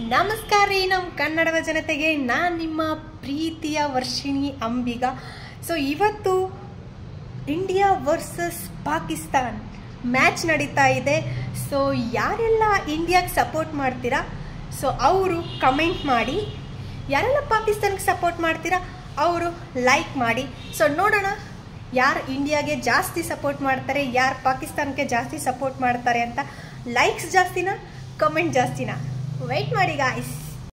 ನಮಸ್ಕಾರ ರೀ ನಮ್ಮ ಕನ್ನಡದ ಜನತೆಗೆ ನಾನು ನಿಮ್ಮ ಪ್ರೀತಿಯ ವರ್ಷಿಣಿ ಅಂಬಿಗ ಸೊ ಇವತ್ತು ಇಂಡಿಯಾ ವರ್ಸಸ್ ಪಾಕಿಸ್ತಾನ್ ಮ್ಯಾಚ್ ನಡೀತಾ ಇದೆ ಸೊ ಯಾರೆಲ್ಲ ಇಂಡಿಯಾಗೆ ಸಪೋರ್ಟ್ ಮಾಡ್ತೀರಾ ಸೊ ಅವರು ಕಮೆಂಟ್ ಮಾಡಿ ಯಾರೆಲ್ಲ ಪಾಕಿಸ್ತಾನ್ಗೆ ಸಪೋರ್ಟ್ ಮಾಡ್ತೀರಾ ಅವರು ಲೈಕ್ ಮಾಡಿ ಸೊ ನೋಡೋಣ ಯಾರು ಇಂಡಿಯಾಗೆ ಜಾಸ್ತಿ ಸಪೋರ್ಟ್ ಮಾಡ್ತಾರೆ ಯಾರು ಪಾಕಿಸ್ತಾನಕ್ಕೆ ಜಾಸ್ತಿ ಸಪೋರ್ಟ್ ಮಾಡ್ತಾರೆ ಅಂತ ಲೈಕ್ಸ್ ಜಾಸ್ತಿನಾ ಕಮೆಂಟ್ ಜಾಸ್ತಿನಾ ವೆಯ್ಟ್ ಮಾಡಿ ಗಾಯ್ಸ್